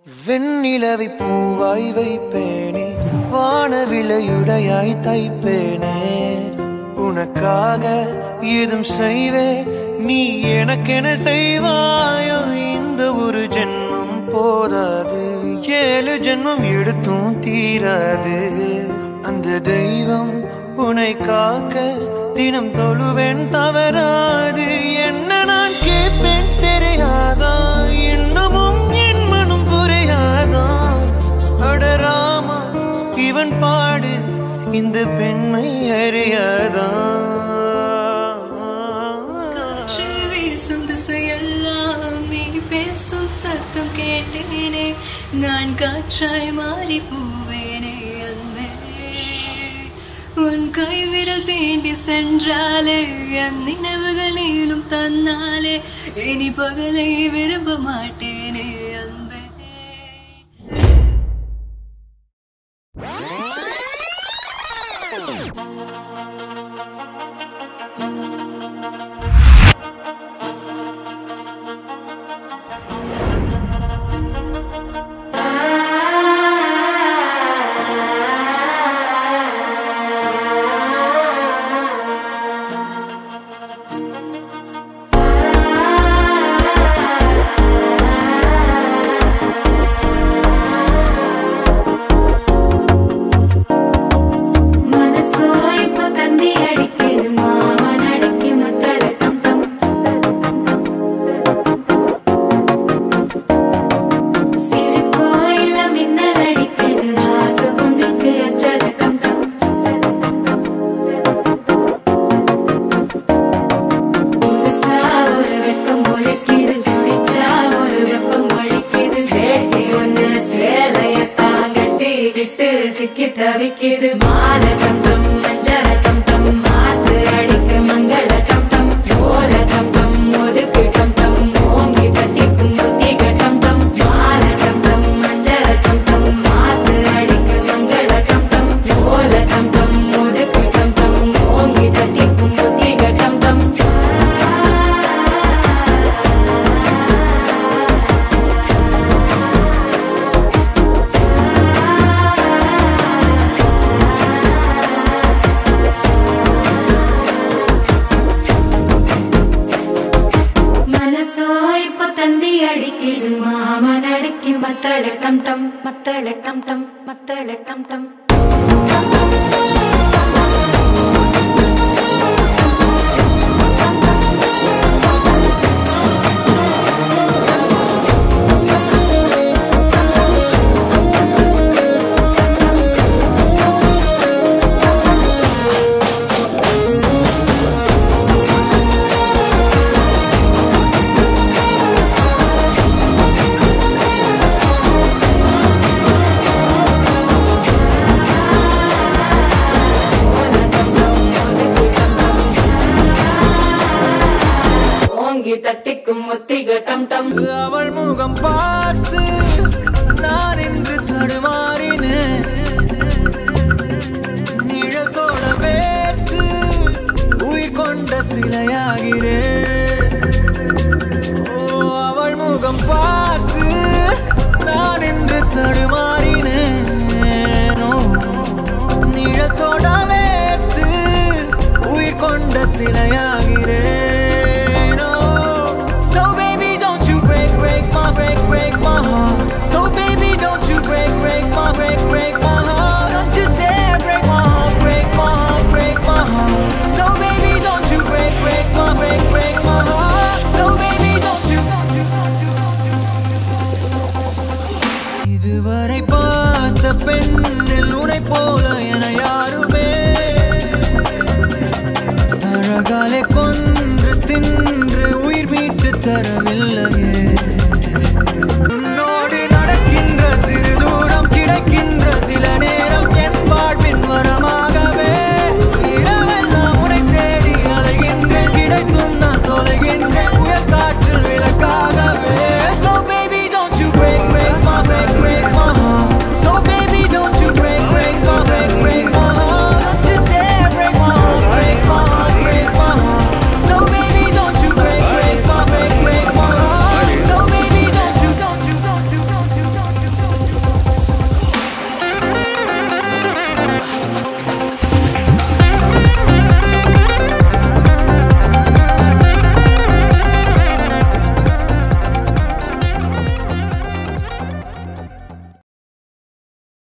வெண்ணிலவை பூவாய் வைப்பேனே வானவிலையுடையாய் தைப்பேனே உனக்காக ஏதும் செய்வேன் நீ எனக்கென செய்வாயோ இந்த ஒரு ஜென்மம் போதாது ஏழு ஜென்மம் எடுத்தும் தீராது அந்த தெய்வம் உன்னை காக்க தினம் தொழுவேன் தவறாது என்ன நான் கேட்பேன் தெரியாதா இன்னமும் என் மனம் புரியாதா அடராமா இவன் பாடு இந்த பெண்மை அறியாதா காற்று வீசும் திசையெல்லாம் நீ பேசும் சத்தம் கேட்டேனே நான் காற்றாய் மாறி போவேனே அன்பே உன் கைவிரல் தீண்டி சென்றாலே என் நினைவுகள் நீளும் தன்னாலே இனி பகலை விரும்ப மாட்டேனே அன்பே മനസ്സോ ഇപ്പൊ തന്തി അടിക്കരുത് മാമൻ അടക്കി മത്തലട്ടം ടം சிரிப்போ இல்ல மின்னல் அடிக்குது ஆசை பொண்ணுக்கு அச்சதட்டம் டம் புதுசா ஒரு வெக்கம் முளைக்குது குடிச்சா ஒரு வெப்பம் அடிக்குது வேட்டி ஒண்ணு சேலையத்தான் கட்டிக்கிட்டு சிக்கி தவிக்குது மாலை டம் டம் மஞ்சள் டம் டம் மாத்து அடிக்க மங்கள டம் டம் ஓல டம் டம் ஒதுக்கு டம் டம் ஓங்கி தட்டிக்கும் புத்திக டம் டம் மாலை டம் டம் மஞ்சள் டம் டம் மாத்து அடிக்க மங்கள டம் டம் ஓல டம் டம் ஒதுக்கு டம் டம் ஓங்கி தட்டிக்கும் புத்திக டம் டம் മനസ്സോ ഇപ്പൊ തന്തി അടിക്കുത് മാമൻ അടക്കി മത്തലട്ടം ടം മത്തലട്ടം ടം മത്തലട്ടം ടം ஓங்கி தட்டிக்கும் முத்திக டம் டம் அவள் முகம் பார்த்து நான் என்று தடுமாறினேன் நிழத்தோட வேர்த்து உயிர் கொண்ட சிலையாகிறேன் ஓ அவள் முகம் பார்த்து நான் என்று தடுமாறினேன் ஓ, நிழத்தோட வேர்த்து உயிர் கொண்ட சிலையாகிறேன் Oh, so baby don't you break break my break break my heart so baby don't you break break my break break my heart don't you dare break my heart break my heart break my heart so baby don't you break break my break break my heart so baby don't you இதுவரை பார்த்த பெண்ணில் உனை போல என யாருமே அழகாலே கொன்று தின்று உயிர் மீட்டு தரவில்லையே